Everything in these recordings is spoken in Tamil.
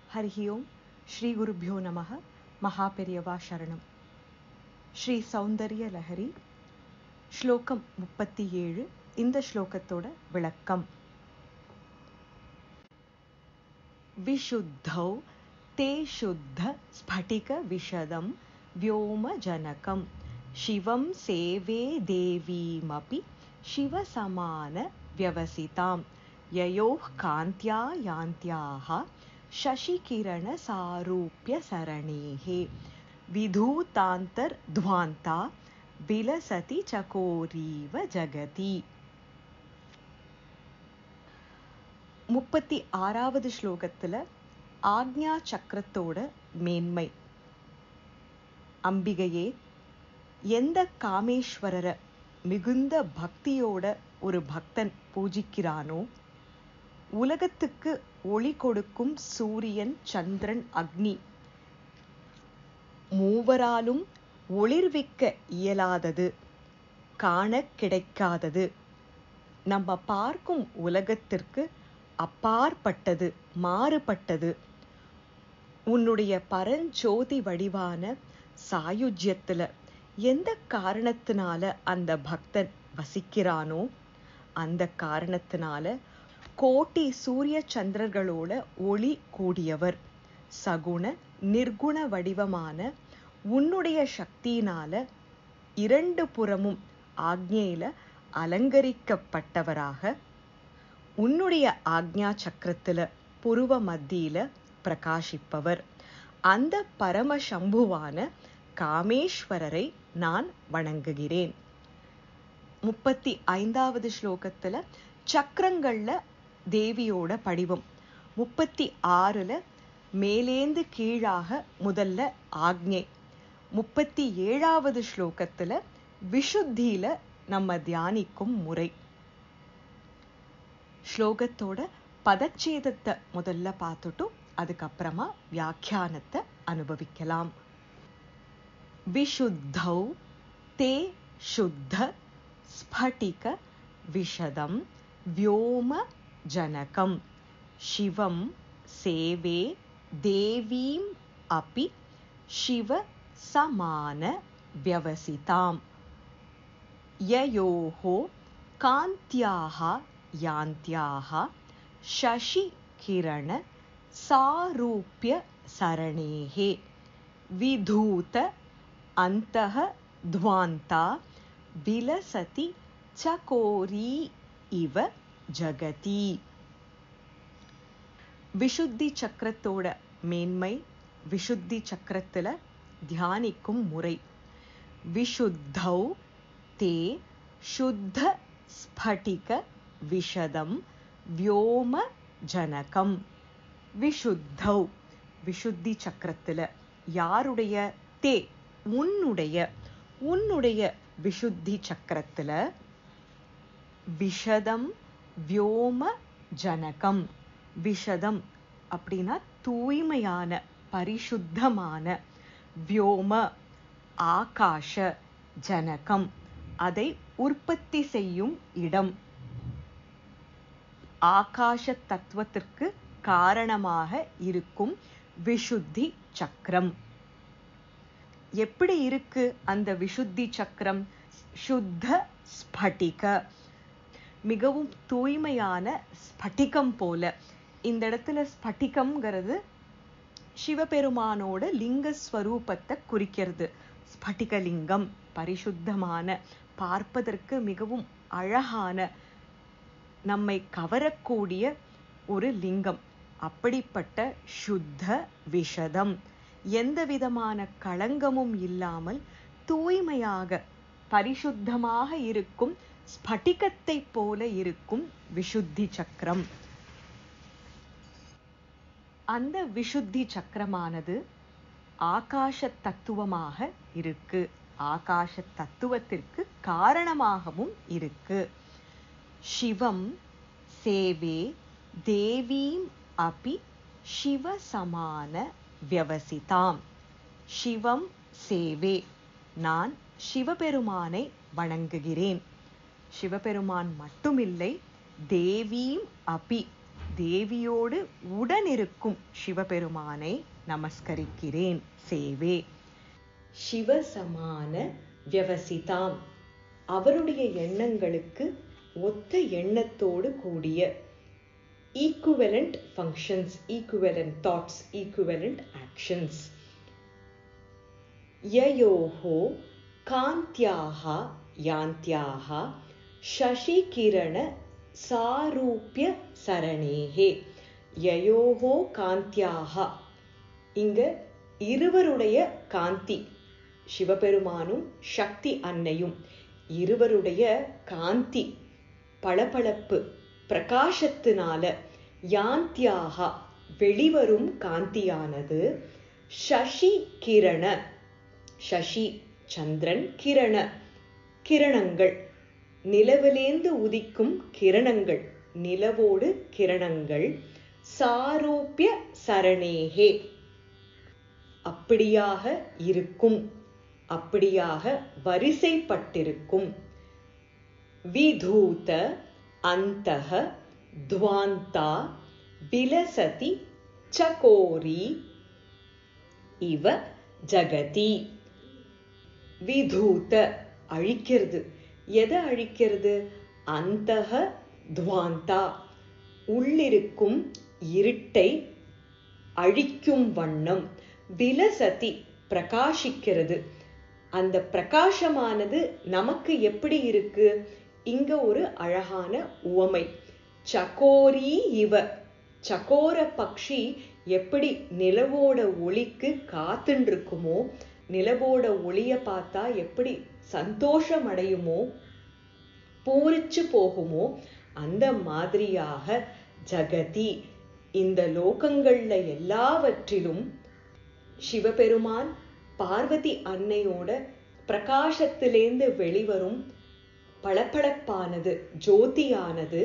ஹரிஹி ஓம் ஸ்ரீ குருபியோ நமக மகாபெரியவா சரணம் ஸ்ரீ சௌந்தர்ய லஹரி ஸ்லோகம் முப்பத்தி ஏழு இந்த ஸ்லோகத்தோட விளக்கம் विशुद्धौ ते शुद्ध स्फटिकविशदं व्योमजनकं शिवं सेवे देवीमपि शिवसमानव्यवसितां ययोः कान्त्या यान्त्याः शशिकिरणसारूप्यसरणेः विधूतान्तर्ध्वान्ता विलसति चकोरीव जगति முப்பத்தி ஆறாவது ஸ்லோகத்துல ஆக்ஞா சக்கரத்தோட மேன்மை அம்பிகையே எந்த காமேஸ்வரரை மிகுந்த பக்தியோட ஒரு பக்தன் பூஜிக்கிறானோ உலகத்துக்கு ஒளி கொடுக்கும் சூரியன் சந்திரன் அக்னி மூவராலும் ஒளிர்விக்க இயலாதது காண கிடைக்காதது நம்ம பார்க்கும் உலகத்திற்கு அப்பாற்பட்டது மாறுபட்டது உன்னுடைய பரஞ்சோதி வடிவான சாயுஜ்யத்துல எந்த காரணத்தினால அந்த பக்தன் வசிக்கிறானோ அந்த காரணத்தினால கோட்டி சூரிய சந்திரர்களோட ஒளி கூடியவர் சகுண நிர்குண வடிவமான உன்னுடைய சக்தியினால இரண்டு புறமும் ஆக்ஞையில அலங்கரிக்கப்பட்டவராக உன்னுடைய ஆக்ஞா சக்கரத்துல புருவ மத்தியில பிரகாசிப்பவர் அந்த பரமசம்புவான காமேஸ்வரரை நான் வணங்குகிறேன் முப்பத்தி ஐந்தாவது ஸ்லோகத்துல சக்கரங்கள்ல தேவியோட படிவம் முப்பத்தி ஆறுல மேலேந்து கீழாக முதல்ல ஆக்ஞை முப்பத்தி ஏழாவது ஸ்லோகத்துல விஷுத்தியில நம்ம தியானிக்கும் முறை ஸ்லோகத்தோட பதச்சேதத்தை முதல்ல பார்த்துட்டு அதுக்கப்புறமா வியாக்கியானத்தை அனுபவிக்கலாம் விஷுத்தௌ தே சுத்த ஸ்பட்டிக விஷதம் व्योम जनकं शिवं सेवे देवीम् अपि शिवसमानव्यवसिताम् ययोः कान्त्याः यान्त्याः शशिकिरणसारूप्यसरणेः विधूत अन्तः ध्वान्ता विलसति चकोरी இவ ஜகதி விஷுத்தி சக்கரத்தோட மேன்மை விஷுத்தி சக்கரத்துல தியானிக்கும் முறை விஷுத்தௌ தே சுத்த ஸ்பட்டிக விஷதம் வியோம ஜனகம் விஷுத்தௌ விஷுத்தி சக்கரத்துல யாருடைய தே உன்னுடைய உன்னுடைய விஷுத்தி சக்கரத்துல விஷதம் வியோம ஜனகம் விஷதம் அப்படின்னா தூய்மையான பரிசுத்தமான வியோம ஆகாஷ ஜனகம் அதை உற்பத்தி செய்யும் இடம் ஆகாஷ தத்துவத்திற்கு காரணமாக இருக்கும் விஷுத்தி சக்கரம் எப்படி இருக்கு அந்த விஷுத்தி சக்கரம் சுத்த ஸ்பட்டிக மிகவும் தூய்மையான ஸ்பட்டிகம் போல இந்த இடத்துல ஸ்பட்டிகம்ங்கிறது சிவபெருமானோட லிங்க ஸ்வரூபத்தை குறிக்கிறது ஸ்பட்டிகலிங்கம் பரிசுத்தமான பார்ப்பதற்கு மிகவும் அழகான நம்மை கவரக்கூடிய ஒரு லிங்கம் அப்படிப்பட்ட சுத்த விஷதம் எந்த விதமான களங்கமும் இல்லாமல் தூய்மையாக பரிசுத்தமாக இருக்கும் ஸ்பட்டிகத்தை போல இருக்கும் விஷுத்தி சக்கரம் அந்த விஷுத்தி சக்கரமானது ஆகாஷ தத்துவமாக இருக்கு ஆகாஷ தத்துவத்திற்கு காரணமாகவும் இருக்கு சிவம் சேவே தேவீம் அபி சிவசமான வியவசிதாம் சிவம் சேவே நான் சிவபெருமானை வணங்குகிறேன் சிவபெருமான் மட்டுமில்லை தேவீம் அபி தேவியோடு உடனிருக்கும் சிவபெருமானை நமஸ்கரிக்கிறேன் சேவே சிவசமான வியவசிதாம் அவருடைய எண்ணங்களுக்கு ஒத்த எண்ணத்தோடு கூடிய equivalent functions equivalent thoughts equivalent actions ययोः कान्त्याः यान्त्याः शशिकिरणसारूप्यसरणेः ययोः कान्त्याः இங்க இருவருடைய காந்தி சிவபெருமானும் சக்தி அன்னையும் இருவருடைய காந்தி பளபளப்பு பிரகாசத்தினால யாந்தியாக வெளிவரும் காந்தியானது சசி கிரண சசி சந்திரன் கிரண கிரணங்கள் நிலவிலேந்து உதிக்கும் கிரணங்கள் நிலவோடு கிரணங்கள் சாரூபிய சரணேகே அப்படியாக இருக்கும் அப்படியாக வரிசைப்பட்டிருக்கும் விதூத அந்தக துவாந்தா விலசதி சகோரி இவ ஜகதி விதூத அழிக்கிறது எதை அழிக்கிறது அந்தக துவாந்தா உள்ளிருக்கும் இருட்டை அழிக்கும் வண்ணம் விலசதி பிரகாசிக்கிறது அந்த பிரகாசமானது நமக்கு எப்படி இருக்கு இங்க ஒரு அழகான உவமை சகோரி இவ சகோர பக்ஷி எப்படி நிலவோட ஒளிக்கு காத்துன்னு இருக்குமோ நிலவோட ஒளிய பார்த்தா எப்படி சந்தோஷம் அடையுமோ பூரிச்சு போகுமோ அந்த மாதிரியாக ஜகதி இந்த லோகங்கள்ல எல்லாவற்றிலும் சிவபெருமான் பார்வதி அன்னையோட பிரகாசத்திலேந்து வெளிவரும் பளபளப்பானது ஜோதியானது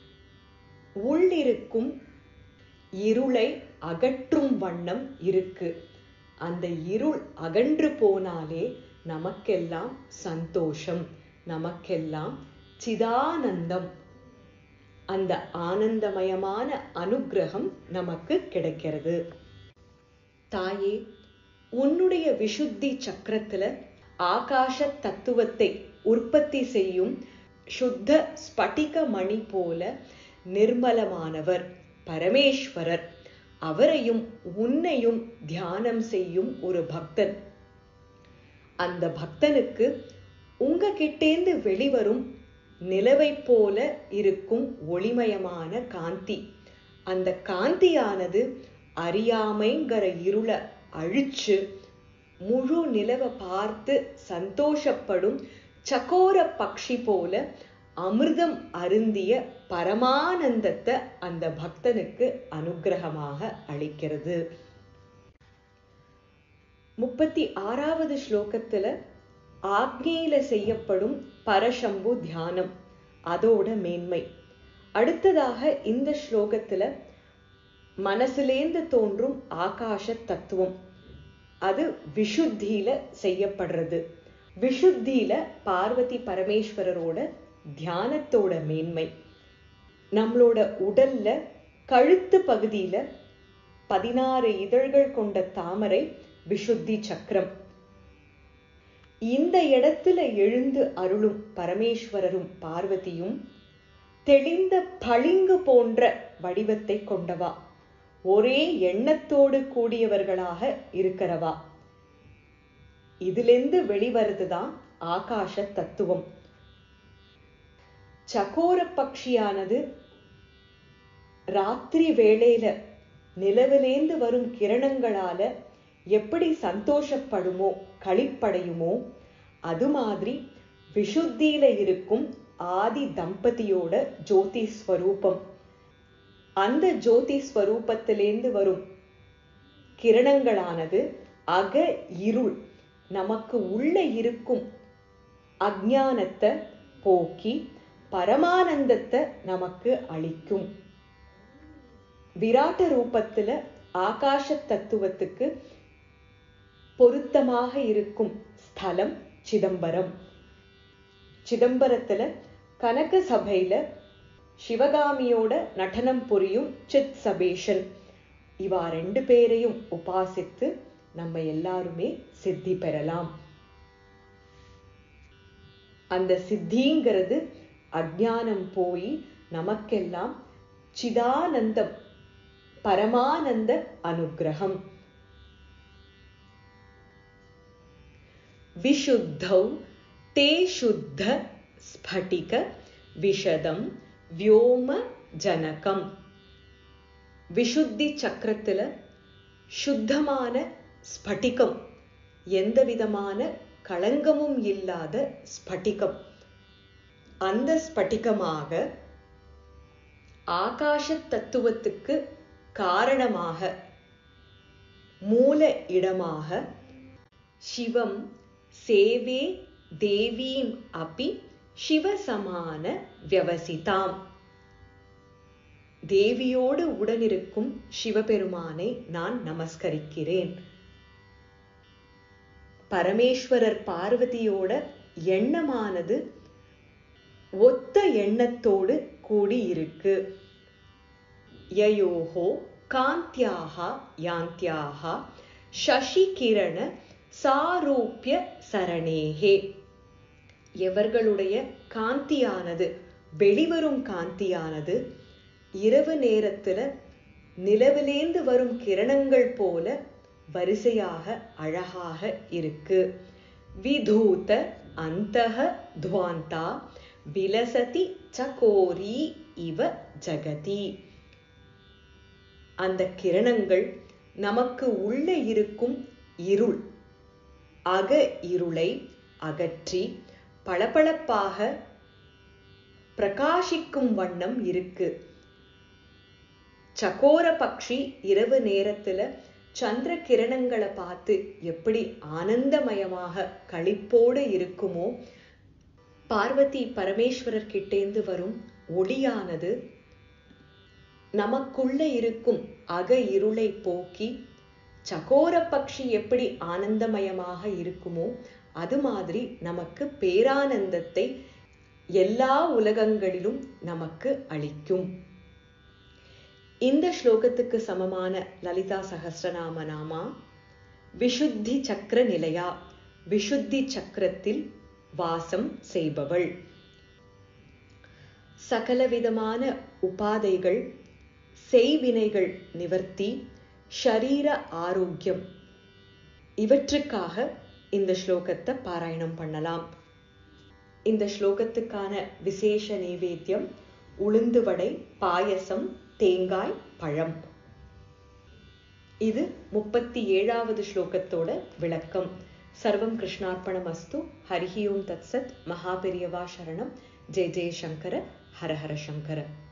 உள்ளிருக்கும் இருளை அகற்றும் வண்ணம் இருக்கு அந்த இருள் அகன்று போனாலே நமக்கெல்லாம் சந்தோஷம் நமக்கெல்லாம் சிதானந்தம் அந்த ஆனந்தமயமான அனுக்கிரகம் நமக்கு கிடைக்கிறது தாயே உன்னுடைய விசுத்தி சக்கரத்துல ஆகாச தத்துவத்தை உற்பத்தி செய்யும் சுத்த ஸ்படிக மணி போல நிர்மலமானவர் பரமேஸ்வரர் அவரையும் உன்னையும் தியானம் செய்யும் ஒரு பக்தன் அந்த பக்தனுக்கு உங்க கிட்டேந்து வெளிவரும் நிலவை போல இருக்கும் ஒளிமயமான காந்தி அந்த காந்தியானது அறியாமைங்கிற இருள அழிச்சு முழு நிலவை பார்த்து சந்தோஷப்படும் சகோர பக்ஷி போல அமிர்தம் அருந்திய பரமானந்தத்தை அந்த பக்தனுக்கு அனுகிரகமாக அளிக்கிறது முப்பத்தி ஆறாவது ஸ்லோகத்துல ஆக்ஞையில செய்யப்படும் பரசம்பு தியானம் அதோட மேன்மை அடுத்ததாக இந்த ஸ்லோகத்துல மனசுலேந்து தோன்றும் ஆகாச தத்துவம் அது விஷுத்தியில செய்யப்படுறது விஷுத்தியில பார்வதி பரமேஸ்வரரோட தியானத்தோட மேன்மை நம்மளோட உடல்ல கழுத்து பகுதியில பதினாறு இதழ்கள் கொண்ட தாமரை விஷுத்தி சக்கரம் இந்த இடத்துல எழுந்து அருளும் பரமேஸ்வரரும் பார்வதியும் தெளிந்த பளிங்கு போன்ற வடிவத்தை கொண்டவா ஒரே எண்ணத்தோடு கூடியவர்களாக இருக்கிறவா இதிலிருந்து வெளிவருதுதான் ஆகாச தத்துவம் சகோர பக்ஷியானது ராத்திரி வேளையில நிலவிலேந்து வரும் கிரணங்களால எப்படி சந்தோஷப்படுமோ களிப்படையுமோ அது மாதிரி விஷுத்தியில இருக்கும் ஆதி தம்பதியோட ஜோதி ஸ்வரூபம் அந்த ஜோதி ஸ்வரூபத்திலேந்து வரும் கிரணங்களானது அக இருள் நமக்கு உள்ள இருக்கும் அஜானத்தை போக்கி பரமானந்தத்தை நமக்கு அளிக்கும் விராட்ட ரூபத்துல ஆகாச தத்துவத்துக்கு பொருத்தமாக இருக்கும் ஸ்தலம் சிதம்பரம் சிதம்பரத்துல கனக சபையில சிவகாமியோட நடனம் புரியும் சித் சபேஷன் இவா ரெண்டு பேரையும் உபாசித்து நம்ம எல்லாருமே சித்தி பெறலாம் அந்த சித்திங்கிறது அஜ்ஞானம் போய் நமக்கெல்லாம் சிதானந்தம் பரமானந்த அனுகிரகம் विशुद्धौ ते शुद्ध स्फटिक விஷதம் வியோம ஜனகம் விஷுத்தி சக்கரத்துல சுத்தமான ஸ்பட்டிகம் எந்த விதமான களங்கமும் இல்லாத ஸ்பட்டிகம் அந்த ஸ்பட்டிகமாக ஆகாச தத்துவத்துக்கு காரணமாக மூல இடமாக சிவம் சேவே தேவீம் அப்பி சிவசமான வியவசிதாம் தேவியோடு உடனிருக்கும் சிவபெருமானை நான் நமஸ்கரிக்கிறேன் பரமேஸ்வரர் பார்வதியோட எண்ணமானது ஒத்த எண்ணத்தோடு கூடியிருக்கு யயோஹோ காந்தியாக யாந்தியாக சசிகிரண சாரூபிய சரணேகே எவர்களுடைய காந்தியானது வெளிவரும் காந்தியானது இரவு நேரத்துல நிலவிலேந்து வரும் கிரணங்கள் போல வரிசையாக அழகாக இருக்கு விதூத அந்தக துவாந்தா விலசதி சகோரி இவ ஜகதி அந்த கிரணங்கள் நமக்கு உள்ளே இருக்கும் இருள் அக இருளை அகற்றி பளபளப்பாக பிரகாசிக்கும் வண்ணம் இருக்கு சகோர பக்ஷி இரவு நேரத்துல சந்திர கிரணங்களை பார்த்து எப்படி ஆனந்தமயமாக களிப்போடு இருக்குமோ பார்வதி பரமேஸ்வரர் கிட்டேந்து வரும் ஒளியானது நமக்குள்ள இருக்கும் அக இருளை போக்கி சகோர பக்ஷி எப்படி ஆனந்தமயமாக இருக்குமோ அது மாதிரி நமக்கு பேரானந்தத்தை எல்லா உலகங்களிலும் நமக்கு அளிக்கும் இந்த ஸ்லோகத்துக்கு சமமான லலிதா சகஸ்ரநாம நாமா விஷுத்தி சக்கர நிலையா விஷுத்தி சக்கரத்தில் வாசம் செய்பவள் சகலவிதமான உபாதைகள் செய்வினைகள் நிவர்த்தி ஷரீர ஆரோக்கியம் இவற்றுக்காக இந்த ஸ்லோகத்தை பாராயணம் பண்ணலாம் இந்த ஸ்லோகத்துக்கான விசேஷ நைவேத்தியம் உளுந்து வடை பாயசம் தேங்காய் பழம் இது முப்பத்தி ஏழாவது ஸ்லோகத்தோட விளக்கம் சர்வம் கிருஷ்ணார்ப்பணம் அஸ்து ஹரிஹி ஓம் தத்சத் மகாபெரியவா சரணம் ஜெய ஜெய சங்கர ஹர ஹர சங்கர